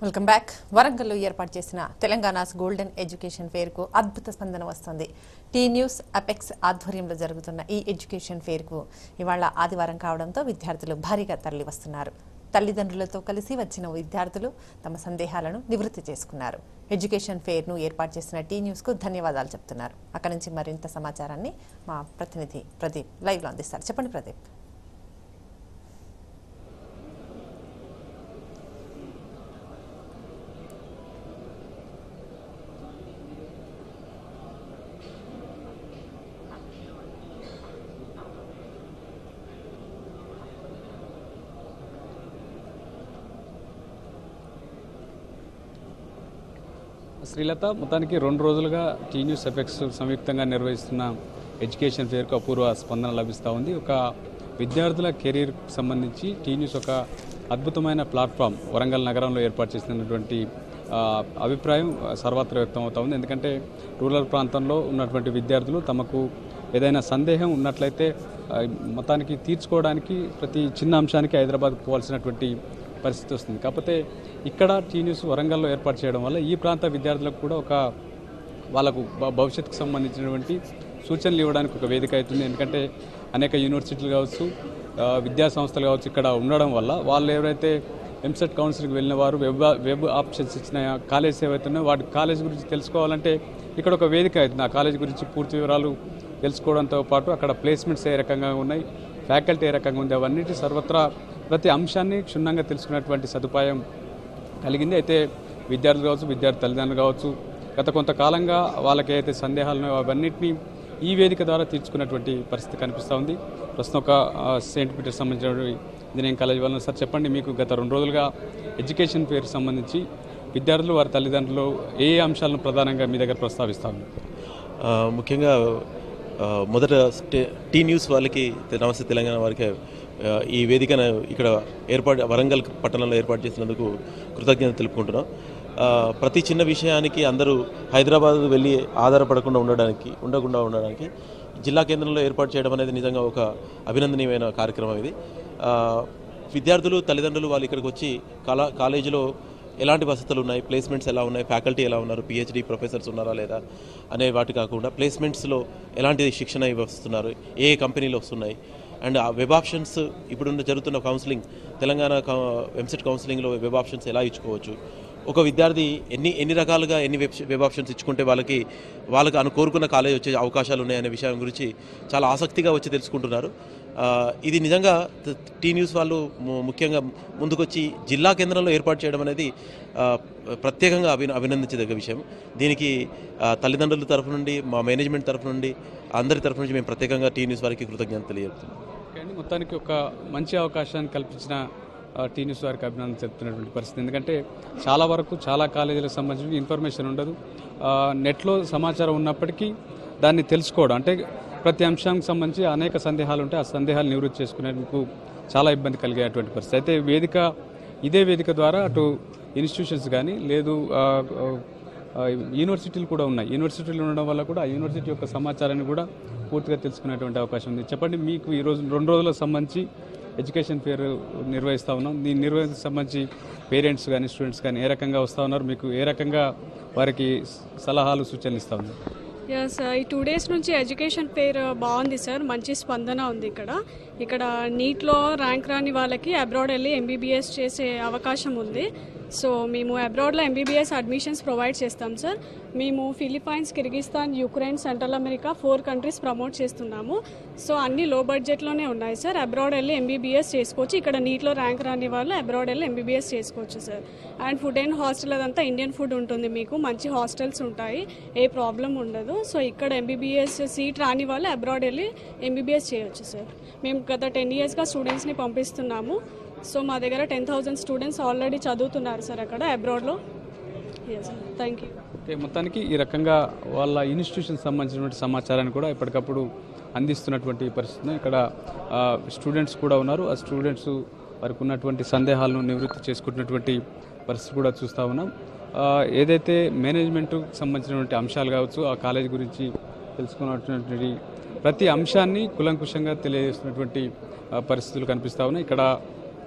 welcome back వరంగల్లో ఏర్పాటు చేసిన తెలంగాణస్ గోల్డెన్ ఎడ్యుకేషన్ ఫేర్కు అద్భుత స్పందన వస్తుంది టీ న్యూస్ అపెక్స్ ఆధ్వర్యంలో జరుగుతున్న ఈ ఎడ్యుకేషన్ ఫేర్కు ఇవాళ ఆదివారం కావడంతో విద్యార్థులు భారీగా తరలి వస్తున్నారు తల్లిదండ్రులతో కలిసి వచ్చిన విద్యార్థులు తమ సందేహాలను నివృత్తి చేసుకున్నారు ఎడ్యుకేషన్ ఫేర్ను ఏర్పాటు చేసిన టీ న్యూస్కు ధన్యవాదాలు చెప్తున్నారు అక్కడి నుంచి మరింత సమాచారాన్ని మా ప్రతినిధి ప్రదీప్ లైవ్లో అందిస్తారు చెప్పండి ప్రదీప్ శ్రీలత మొత్తానికి రెండు రోజులుగా టీ న్యూస్ ఎఫెక్ట్స్ సంయుక్తంగా నిర్వహిస్తున్న ఎడ్యుకేషన్ ఫేర్కు అపూర్వ స్పందన లభిస్తూ ఉంది ఒక విద్యార్థుల కెరీర్ సంబంధించి టీ న్యూస్ ఒక అద్భుతమైన ప్లాట్ఫామ్ వరంగల్ నగరంలో ఏర్పాటు చేసినటువంటి ఆ, అభిప్రాయం సర్వత్రా వ్యక్తం అవుతా ఉంది ఎందుకంటే రూరల్ ప్రాంతంలో ఉన్నటువంటి విద్యార్థులు తమకు ఏదైనా సందేహం ఉన్నట్లయితే ఆ, మొత్తానికి తీర్చుకోవడానికి ప్రతి చిన్న అంశానికి హైదరాబాద్కు పోవాల్సినటువంటి పరిస్థితి వస్తుంది కాకపోతే ఇక్కడ టీ న్యూస్ వరంగల్లో ఏర్పాటు చేయడం వల్ల ఈ ప్రాంత విద్యార్థులకు కూడా ఒక వాళ్ళకు భ- భవిష్యత్తుకు సంబంధించినటువంటి సూచనలు ఇవ్వడానికి ఒక వేదిక అవుతుంది ఎందుకంటే అనేక యూనివర్సిటీలు కావచ్చు ఆ, విద్యా సంస్థలు కావచ్చు ఇక్కడ ఉండడం వల్ల వాళ్ళు ఎవరైతే ఎంసెట్ కౌన్సిల్కి వెళ్ళిన వారు వెబ్ వెబ్ ఆప్షన్స్ ఇచ్చిన కాలేజ్ ఏవైతే ఉన్నాయో వాటి కాలేజ్ గురించి తెలుసుకోవాలంటే ఇక్కడ ఒక వేదిక అవుతుంది ఆ కాలేజ్ గురించి పూర్తి వివరాలు తెలుసుకోవడంతో పాటు అక్కడ ప్లేస్మెంట్స్ ఏ రకంగా ఉన్నాయి ఫ్యాకల్టీ ఏ రకంగా ఉంది అవన్నిటి సర్వత్రా ప్రతి అంశాన్ని క్షుణ్ణంగా తెలుసుకునేటువంటి సదుపాయం కలిగింది అయితే విద్యార్థులు కావచ్చు విద్యార్థి తల్లిదండ్రులు కావచ్చు గత కొంతకాలంగా వాళ్ళకి అయితే సందేహాలు ఉన్నాయో అవన్నిటినీ ఈ వేదిక ద్వారా తీర్చుకున్నటువంటి పరిస్థితి కనిపిస్తూ ఉంది ప్రస్తుతం ఒక ఆ, సెయింట్ పీటర్ సంబంధించినటువంటి ఇంజనీరింగ్ కాలేజ్ వాళ్ళని సార్ చెప్పండి మీకు గత రెండు రోజులుగా ఎడ్యుకేషన్ ఫేర్ సంబంధించి విద్యార్థులు వారి తల్లిదండ్రులు ఏ ఏ అంశాలను ప్రధానంగా మీ దగ్గర ప్రస్తావిస్తాను ఆ, ముఖ్యంగా ఆ, మొదట స్టే- టీ న్యూస్ వాళ్ళకి తె- నమస్తే తెలంగాణ వారికి ఆ, ఈ వేదికను ఇక్కడ ఏర్పాటు వరంగల్ పట్టణంలో ఏర్పాటు చేసినందుకు కృతజ్ఞత తెలుపుకుంటున్నాం ఆ, ప్రతి చిన్న విషయానికి అందరూ హైదరాబాద్ వెళ్ళి ఆధారపడకుండా ఉండడానికి ఉండకుండా ఉండడానికి జిల్లా కేంద్రంలో ఏర్పాటు చేయడం అనేది నిజంగా ఒక అభినందనీయమైన కార్యక్రమం ఇది ఆ, విద్యార్థులు తల్లిదండ్రులు వాళ్ళు ఇక్కడికి వచ్చి కళా కాలేజీలో ఎలాంటి వసతులు ఉన్నాయి ప్లేస్మెంట్స్ ఎలా ఉన్నాయి ఫ్యాకల్టీ ఎలా ఉన్నారు పిహెచ్డి ప్రొఫెసర్స్ ఉన్నారా లేదా అనే వాటి కాకుండా ప్లేస్మెంట్స్లో ఎలాంటి శిక్షణ ఇవ్వస్తున్నారు ఏ ఏ కంపెనీలు వస్తున్నాయి అండ్ ఆ వెబ్ ఆప్షన్స్ ఇప్పుడున్న జరుగుతున్న కౌన్సిలింగ్ తెలంగాణ వెబ్సైట్ కౌన్సిలింగ్లో వెబ్ ఆప్షన్స్ ఎలా ఇచ్చుకోవచ్చు ఒక విద్యార్థి ఎన్ని ఎన్ని రకాలుగా ఎన్ని వెబ్ వెబ్ ఆప్షన్స్ ఇచ్చుకుంటే వాళ్ళకి వాళ్ళకి అను కోరుకున్న కాలేజ్ వచ్చే అవకాశాలు ఉన్నాయనే విషయం గురించి చాలా ఆసక్తిగా వచ్చి తెలుసుకుంటున్నారు ఆ, ఇది నిజంగా త- టీ న్యూస్ వాళ్ళు ము- ముఖ్యంగా ముందుకొచ్చి జిల్లా కేంద్రంలో ఏర్పాటు చేయడం అనేది ఆ, ప్రత్యేకంగా అభి అభినందించదగ్గ విషయం దీనికి ఆ, తల్లిదండ్రుల తరఫు నుండి మా మేనేజ్మెంట్ తరఫు నుండి అందరి తరఫు నుంచి మేము ప్రత్యేకంగా టీ న్యూస్ వారికి కృతజ్ఞత తెలియజేస్తున్నాం కానీ మొత్తానికి ఒక మంచి అవకాశాన్ని కల్పించిన ఆ, టీ న్యూస్ వారికి అభినందన చెప్తున్నటువంటి పరిస్థితి ఎందుకంటే చాలా వరకు చాలా కాలేజీలకు సంబంధించిన ఇన్ఫర్మేషన్ ఉండదు ఆ, నెట్లో సమాచారం ఉన్నప్పటికీ దాన్ని తెలుసుకోవడం అంటే ప్రతి అంశానికి సంబంధించి అనేక సందేహాలు ఉంటాయి ఆ సందేహాలు నివృత్తి చేసుకునేందుకు చాలా ఇబ్బంది కలిగేటువంటి పరిస్థితి అయితే వేదిక ఇదే వేదిక ద్వారా అటు ఇన్స్టిట్యూషన్స్ కానీ లేదు ఆ, ఆ, యూనివర్సిటీలు కూడా ఉన్నాయి యూనివర్సిటీలు ఉండడం వల్ల కూడా ఆ యూనివర్సిటీ యొక్క సమాచారాన్ని కూడా పూర్తిగా తెలుసుకునేటువంటి అవకాశం ఉంది చెప్పండి మీకు ఈ రోజు రెండు రోజులకు సంబంధించి ఎడ్యుకేషన్ ఫేర్ నిర్వహిస్తూ ఉన్నాం దీని నిర్వహణకు సంబంధించి పేరెంట్స్ కానీ స్టూడెంట్స్ కానీ ఏ రకంగా వస్తూ ఉన్నారు మీకు ఏ రకంగా వారికి సలహాలు సూచనలు ఇస్తూ ఉన్నారు ఎస్ ఈ టూ డేస్ నుంచి ఎడ్యుకేషన్ ఫేర్ బాగుంది సార్ మంచి స్పందన ఉంది ఇక్కడ ఇక్కడ నీట్లో ర్యాంక్ రాని వాళ్ళకి అబ్రాడ్ వెళ్ళి ఎంబీబీఎస్ చేసే అవకాశం ఉంది సో మేము అబ్రాడ్లో ఎంబీబీఎస్ అడ్మిషన్స్ ప్రొవైడ్ చేస్తాం సార్ మేము Philippines Kyrgyzstan Ukraine Central America four countries promote చేస్తున్నాము సో అన్ని లో బడ్జెట్లోనే ఉన్నాయి సార్ అబ్రాడ్ వెళ్ళి ఎంబీబీఎస్ చేసుకోవచ్చు ఇక్కడ నీట్లో ర్యాంక్ రాని వాళ్ళు అబ్రాడ్ వెళ్ళి ఎంబీబీఎస్ చేసుకోవచ్చు sir and food and hostel అదంతా ఇండియన్ ఫుడ్ ఉంటుంది మీకు మంచి హాస్టల్స్ ఉంటాయి ఏ ప్రాబ్లం ఉండదు సో ఇక్కడ ఎంబీబీఎస్ సీట్ రాని వాళ్ళు అబ్రాడ్ వెళ్ళి ఎంబీబీఎస్ చేయొచ్చు సార్ మేము గత టెన్ ఇయర్స్గా స్టూడెంట్స్ని పంపిస్తున్నాము సో మా దగ్గర టెన్ థౌజండ్ స్టూడెంట్స్ ఆల్రెడీ చదువుతున్నారు సార్ అక్కడ అబ్రాడ్లో ఎస్ థ్యాంక్ యూ ఓకే మొత్తానికి ఈ రకంగా వాళ్ళ ఇన్స్టిట్యూషన్ సంబంధించినటువంటి సమాచారాన్ని కూడా ఎప్పటికప్పుడు అందిస్తున్నటువంటి పరిస్థితి ఇక్కడ ఆ, స్టూడెంట్స్ కూడా ఉన్నారు ఆ స్టూడెంట్స్ వారికి ఉన్నటువంటి సందేహాలను నివృత్తి చేసుకుంటున్నటువంటి పరిస్థితి కూడా చూస్తూ ఉన్నాం ఆ, ఏదైతే మేనేజ్మెంట్కు సంబంధించినటువంటి అంశాలు కావచ్చు ఆ కాలేజ్ గురించి తెలుసుకున్నటువంటి ప్రతి అంశాన్ని కులంకుశంగా తెలియజేస్తున్నటువంటి ఆ, పరిస్థితులు కనిపిస్తూ ఉన్నాయి ఇక్కడ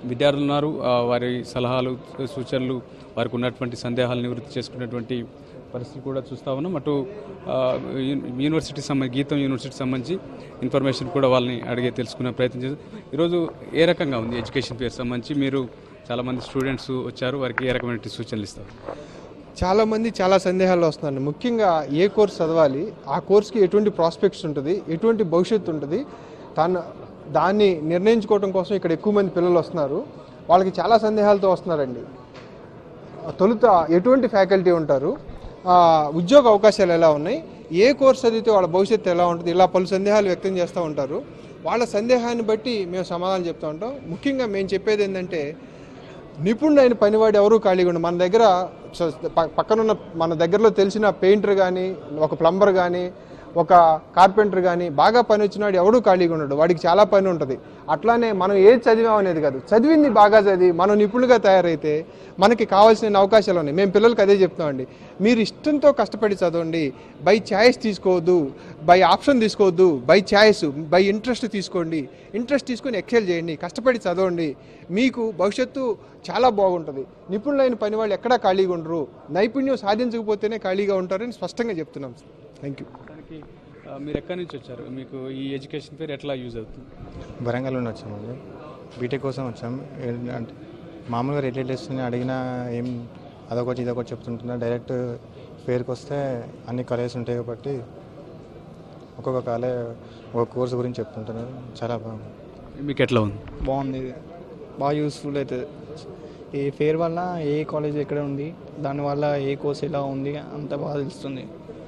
విద్యార్థులు ఉన్నారు ఆ, వారి సలహాలు సూచనలు వారికి ఉన్నటువంటి సందేహాలు నివృత్తి చేసుకున్నటువంటి పరిస్థితి కూడా చూస్తా ఉన్నాం అటు ఆ, యూ- యూనివర్సిటీ సంబంధించి గీతం యూనివర్సిటీ సంబంధించి ఇన్ఫర్మేషన్ కూడా వాళ్ళని అడిగే తెలుసుకునే ప్రయత్నం చేశారు ఈరోజు ఏ రకంగా ఉంది ఎడ్యుకేషన్ పేరు సంబంధించి మీరు చాలామంది స్టూడెంట్స్ వచ్చారు వారికి ఏ రకమైన సూచనలు ఇస్తారు చాలామంది చాలా సందేహాలు వస్తున్నారు ముఖ్యంగా ఏ కోర్స్ చదవాలి ఆ కోర్స్కి ఎటువంటి ప్రాస్పెక్ట్స్ ఉంటుంది ఎటువంటి భవిష్యత్తు ఉంటుంది తను దాన్ని నిర్ణయించుకోవడం కోసం ఇక్కడ ఎక్కువ మంది పిల్లలు వస్తున్నారు వాళ్ళకి చాలా సందేహాలతో వస్తున్నారండి తొలుత ఎటువంటి ఫ్యాకల్టీ ఉంటారు ఆ, ఉద్యోగ అవకాశాలు ఎలా ఉన్నాయి ఏ కోర్స్ చదివితే వాళ్ళ భవిష్యత్తు ఎలా ఉంటుంది ఇలా పలు సందేహాలు వ్యక్తం చేస్తూ ఉంటారు వాళ్ళ సందేహాన్ని బట్టి మేము సమాధానం చెప్తూ ఉంటాం ముఖ్యంగా మేము చెప్పేది ఏంటంటే నిపుణుడైన పనివాడు ఎవరూ ఖాళీగా ఉండరు మన దగ్గర స- ప- పక్కనున్న మన దగ్గరలో తెలిసిన పెయింటర్ కానీ ఒక ప్లంబర్ కానీ ఒక కార్పెంటర్ కానీ బాగా పని వచ్చినాడు ఎవడూ ఖాళీగా ఉండడు వాడికి చాలా పని ఉంటుంది అట్లానే మనం ఏది చదివాం అనేది కాదు చదివింది బాగా చదివి మనం నిపుణులుగా తయారైతే మనకి కావాల్సిన అవకాశాలు ఉన్నాయి మేము పిల్లలకి అదే చెప్తామండి మీరు ఇష్టంతో కష్టపడి చదవండి బై ఛాయిస్ తీసుకోవద్దు బై ఆప్షన్ తీసుకోవద్దు బై ఛాయిస్ బై ఇంట్రెస్ట్ తీసుకోండి ఇంట్రెస్ట్ తీసుకొని ఎక్సెల్ చేయండి కష్టపడి చదవండి మీకు భవిష్యత్తు చాలా బాగుంటుంది నిపుణులైన పని వాళ్ళు ఎక్కడా ఖాళీగా ఉండరు నైపుణ్యం సాధించకపోతేనే ఖాళీగా ఉంటారని స్పష్టంగా చెప్తున్నాం థ్యాంక్ యూ దానికి ఆ, మీరు ఎక్కడి నుంచి వచ్చారు మీకు ఈ ఎడ్యుకేషన్ పేరు ఎట్లా యూజ్ అవుతుంది వరంగల్ నుండి వచ్చామండి బీటెక్ కోసం వచ్చాం ఏ- అంటే మామూలుగా రిలేటివ్స్ని అడిగినా ఏం అదొకటి ఇదొకటి చెప్తుంటున్నా డైరెక్ట్ పేరుకి వస్తే అన్ని కాలేజెస్ ఉంటాయి కాబట్టి ఒక్కొక్క కాలే ఒక కోర్స్ గురించి చెప్తుంటున్నారు చాలా బాగుంది మీకు ఎట్లా ఉంది బాగుంది ఇది బాగా యూస్ఫుల్ అవుతుంది ఈ ఫేర్ వల్ల ఏ కాలేజ్ ఎక్కడ ఉంది దానివల్ల ఏ కోర్స్ ఎలా ఉంది అంత బాగా తెలుస్తుంది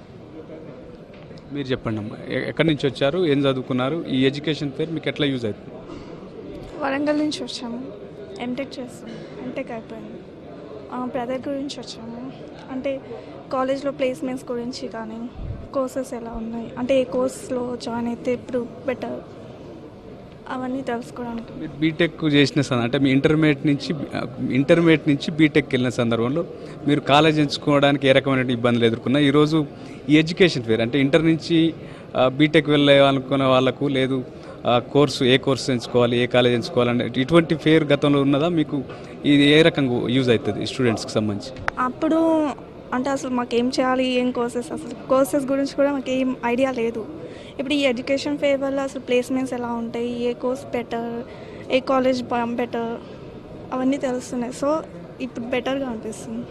మీరు చెప్పండి అమ్మా ఎ- ఎక్కడి నుంచి వచ్చారు ఏం చదువుకున్నారు ఈ ఎడ్యుకేషన్ పేరు మీకు ఎట్లా యూజ్ అవుతుంది వరంగల్ నుంచి వచ్చాము ఎంటెక్ చేస్తాం ఎంటెక్ అయిపోయింది బ్రదర్ గురించి వచ్చాము అంటే కాలేజ్లో ప్లేస్మెంట్స్ గురించి కానీ కోర్సెస్ ఎలా ఉన్నాయి అంటే ఏ కోర్స్లో జాయిన్ అయితే ఇప్పుడు బెటర్ అవన్నీ తెలుసుకోవడానికి మీరు బీటెక్ చేసిన సంద- అంటే మీ ఇంటర్మీడియట్ నుంచి ఇంటర్మీడియట్ నుంచి బీటెక్ వెళ్ళిన సందర్భంలో మీరు కాలేజ్ ఎంచుకోవడానికి ఏ రకమైన ఇబ్బందులు ఎదుర్కొన్నా ఈరోజు ఈ ఎడ్యుకేషన్ ఫేర్ అంటే ఇంటర్ నుంచి ఆ, బీటెక్ వెళ్ళే అనుకునే వాళ్ళకు లేదు ఆ, కోర్సు ఏ కోర్సు ఎంచుకోవాలి ఏ కాలేజ్ ఎంచుకోవాలంటే ఇటువంటి ఫేర్ గతంలో ఉన్నదా మీకు ఇది ఏ రకంగా యూజ్ అవుతుంది స్టూడెంట్స్కి సంబంధించి అప్పుడు అంటే అసలు మాకు ఏం చేయాలి ఏం కోర్సెస్ అసలు కోర్సెస్ గురించి కూడా మాకు ఏం ఐడియా లేదు ఇప్పుడు ఈ ఎడ్యుకేషన్ ఫేర్ వల్ల అసలు ప్లేస్మెంట్స్ ఎలా ఉంటాయి ఏ కోర్స్ బెటర్ ఏ కాలేజ్ బెటర్ అవన్నీ తెలుస్తున్నాయి సో ఇప్పుడు బెటర్గా అనిపిస్తుంది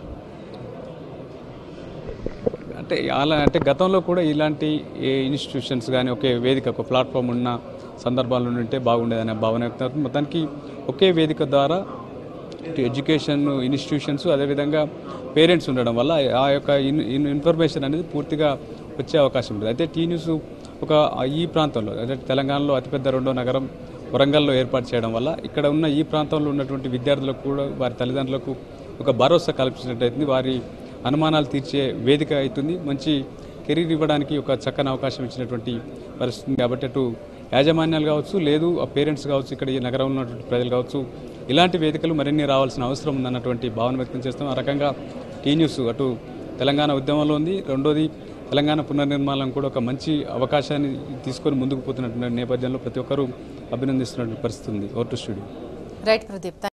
అంటే అలా అంటే గతంలో కూడా ఇలాంటి ఏ ఇన్స్టిట్యూషన్స్ కానీ ఒకే వేదిక ఒక ప్లాట్ఫామ్ ఉన్న సందర్భాలు ఉంటే బాగుండేదనే భావన వ్యక్తం అవుతుంది మొత్తానికి ఒకే వేదిక ద్వారా ఇటు ఎడ్యుకేషన్ ఇన్స్టిట్యూషన్స్ అదేవిధంగా పేరెంట్స్ ఉండడం వల్ల ఆ యొక్క ఇన్ ఇన్ ఇన్ఫర్మేషన్ అనేది పూర్తిగా వచ్చే అవకాశం ఉంటుంది అయితే టీ న్యూస్ ఒక ఈ ప్రాంతంలో అంటే తెలంగాణలో అతిపెద్ద రెండో నగరం వరంగల్లో ఏర్పాటు చేయడం వల్ల ఇక్కడ ఉన్న ఈ ప్రాంతంలో ఉన్నటువంటి విద్యార్థులకు కూడా వారి తల్లిదండ్రులకు ఒక భరోసా కల్పించినట్టయితుంది వారి అనుమానాలు తీర్చే వేదిక అవుతుంది మంచి కెరీర్ ఇవ్వడానికి ఒక చక్కని అవకాశం ఇచ్చినటువంటి పరిస్థితి కాబట్టి అటు యాజమాన్యాలు కావచ్చు లేదు ఆ పేరెంట్స్ కావచ్చు ఇక్కడ ఈ నగరంలో ఉన్నటువంటి ప్రజలు కావచ్చు ఇలాంటి వేదికలు మరిన్ని రావాల్సిన అవసరం ఉందన్నటువంటి భావన వ్యక్తం చేస్తాం ఆ రకంగా టీ న్యూస్ అటు తెలంగాణ ఉద్యమంలో ఉంది రెండోది తెలంగాణ పునర్నిర్మాణం కూడా ఒక మంచి అవకాశాన్ని తీసుకొని ముందుకు పోతున్నటువంటి నేపథ్యంలో ప్రతి ఒక్కరూ అభినందిస్తున్నటువంటి పరిస్థితి ఉంది ఓటు స్టూడియో రైట్ ప్రదీప్